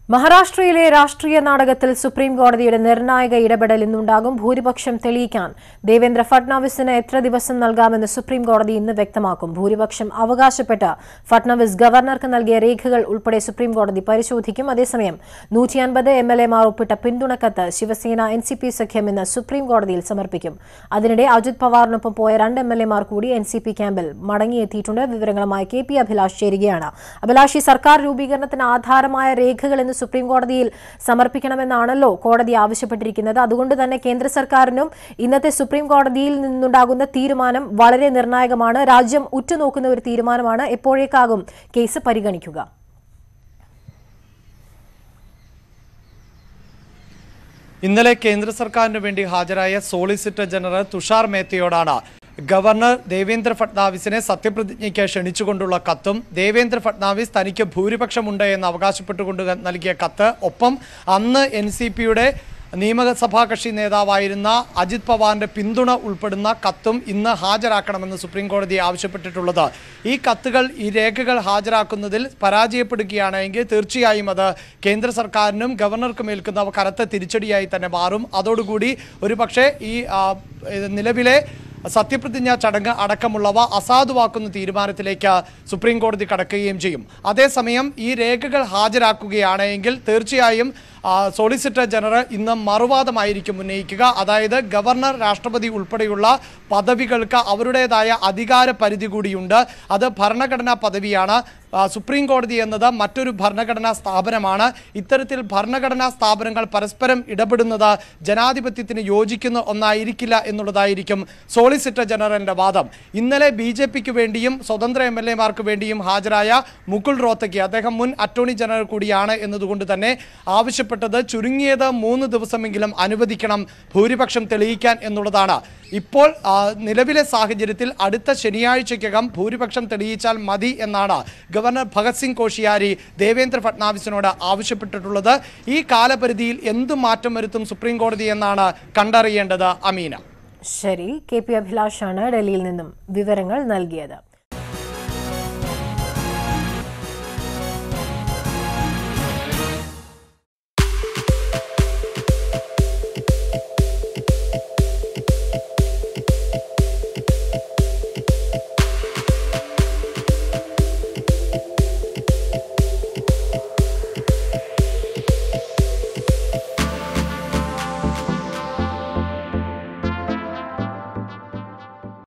മഹാരാഷ്ട്രയിലെ രാഷ്ട്രീയ നാടകത്തിൽ സുപ്രീം കോടതിയുടെ നിർണായക ഇടപെടൽ ഇന്നുണ്ടാകും ഭൂരിപക്ഷം തെളിയിക്കാൻ ദേവേന്ദ്ര ഫട്നാവിസിന് എത്ര ദിവസം നൽകാമെന്ന് സുപ്രീം കോടതി ഇന്ന് വ്യക്തമാക്കും ഭൂരിപക്ഷം അവകാശപ്പെട്ട് ഫട്നാവിസ് ഗവർണർക്ക് നൽകിയ രേഖകൾ ഉൾപ്പെടെ സുപ്രീം കോടതി പരിശോധിക്കും അതേസമയം നൂറ്റി അൻപത് എം എൽ എമാർ ഒപ്പിട്ട പിന്തുണക്കത്ത് ശിവസേന എൻ സി പി സഖ്യം ഇന്ന് സുപ്രീം കോടതിയിൽ സമർപ്പിക്കും അതിനിടെ അജിത് പവാറിനൊപ്പം പോയ രണ്ട് എം എൽ എമാർ കൂടി എൻ സി പി ക്യാമ്പിൽ മടങ്ങിയെത്തിയിട്ടുണ്ട് വിവരങ്ങളുമായി കെ പി അഭിലാഷ് ചേരുകയാണ് അഭിലാഷ് ഈ സർക്കാർ രൂപീകരണത്തിന് ആധാരമായ രേഖകൾ ഇന്ന് സുപ്രീം കോടതിയിൽ സമർപ്പിക്കണമെന്നാണല്ലോ കോടതി ആവശ്യപ്പെട്ടിരിക്കുന്നത് അതുകൊണ്ട് തന്നെ കേന്ദ്ര സർക്കാരിനും ഇന്നത്തെ സുപ്രീം കോടതിയിൽ നിന്നുണ്ടാകുന്ന തീരുമാനം വളരെ നിർണായകമാണ് രാജ്യം ഉറ്റുനോക്കുന്ന ഒരു തീരുമാനമാണ് എപ്പോഴേക്കാകും കേസ് പരിഗണിക്കുക ഇന്നലെ കേന്ദ്ര സർക്കാരിന് വേണ്ടി ഹാജരായ സോളിസിറ്റർ ജനറൽ തുഷാർ മേത്തയോടാണ് ഗവർണർ ദേവേന്ദ്ര ഫട്നാവിസിനെ സത്യപ്രതിജ്ഞയ്ക്ക് ക്ഷണിച്ചുകൊണ്ടുള്ള കത്തും ദേവേന്ദ്ര ഫട്നാവിസ് തനിക്ക് ഭൂരിപക്ഷമുണ്ട് എന്ന് അവകാശപ്പെട്ടുകൊണ്ട് നൽകിയ കത്ത് ഒപ്പം അന്ന് എൻ സി പിയുടെ നിയമസഭാ കക്ഷി നേതാവായിരുന്ന അജിത് പവാറിന്റെ പിന്തുണ ഉൾപ്പെടുന്ന കത്തും ഇന്ന് ഹാജരാക്കണമെന്ന് സുപ്രീം കോടതി ആവശ്യപ്പെട്ടിട്ടുള്ളത് ഈ കത്തുകൾ ഈ രേഖകൾ ഹാജരാക്കുന്നതിൽ പരാജയപ്പെടുകയാണെങ്കിൽ തീർച്ചയായും അത് കേന്ദ്ര സർക്കാരിനും ഗവർണർക്കും ഏൽക്കുന്ന കനത്ത തിരിച്ചടിയായി തന്നെ മാറും അതോടുകൂടി ഒരുപക്ഷെ ഈ ആ, ഇത് നിലവിലെ സത്യപ്രതിജ്ഞാ ചടങ്ങ് അടക്കമുള്ളവ അസാധുവാക്കുന്ന തീരുമാനത്തിലേക്ക് സുപ്രീം കോടതി കടക്കുകയും ചെയ്യും അതേസമയം ഈ രേഖകൾ ഹാജരാക്കുകയാണെങ്കിൽ തീർച്ചയായും ആ, സോളിസിറ്റർ ജനറൽ ഇന്ന് മറുവാദമായിരിക്കും ഉന്നയിക്കുക അതായത് ഗവർണർ രാഷ്ട്രപതി ഉൾപ്പെടെയുള്ള പദവികൾക്ക് അവരുടേതായ അധികാര പരിധി കൂടിയുണ്ട് അത് ഭരണഘടനാ പദവിയാണ് ആ, സുപ്രീം കോടതി എന്നത് മറ്റൊരു ഭരണഘടനാ സ്ഥാപനമാണ് ഇത്തരത്തിൽ ഭരണഘടനാ സ്ഥാപനങ്ങൾ പരസ്പരം ഇടപെടുന്നത് ജനാധിപത്യത്തിന് യോജിക്കുന്ന ഒന്നായിരിക്കില്ല എന്നുള്ളതായിരിക്കും സോളിസിറ്റർ ജനറലിന്റെ വാദം ഇന്നലെ ബി ജെ പിക്ക് വേണ്ടിയും സ്വതന്ത്ര എം എൽ എമാർക്ക് വേണ്ടിയും ഹാജരായ മുകുൾ റോത്തയ്ക്ക് അദ്ദേഹം മുൻ അറ്റോർണി ജനറൽ കൂടിയാണ് എന്നതുകൊണ്ട് തന്നെ ആവശ്യപ്പെട്ടത് ചുരുങ്ങിയത് മൂന്ന് ദിവസമെങ്കിലും അനുവദിക്കണം ഭൂരിപക്ഷം തെളിയിക്കാൻ എന്നുള്ളതാണ് ഇപ്പോൾ ആ, നിലവിലെ സാഹചര്യത്തിൽ അടുത്ത ശനിയാഴ്ചയ്ക്കകം ഭൂരിപക്ഷം തെളിയിച്ചാൽ മതി എന്നാണ് ഗവർണർ ഭഗത് സിംഗ് കോഷിയാരി ദേവേന്ദ്ര ഫട്നാവിസിനോട് ആവശ്യപ്പെട്ടിട്ടുള്ളത് ഈ കാലപരിധിയിൽ എന്ത് മാറ്റം വരുത്തും സുപ്രീം കോടതി എന്നാണ് കണ്ടറിയേണ്ടത് അമീന ശരി കെ പി അഭിലാഷാണ് ഡൽഹിയിൽ നിന്നും വിവരങ്ങൾ നൽകിയത്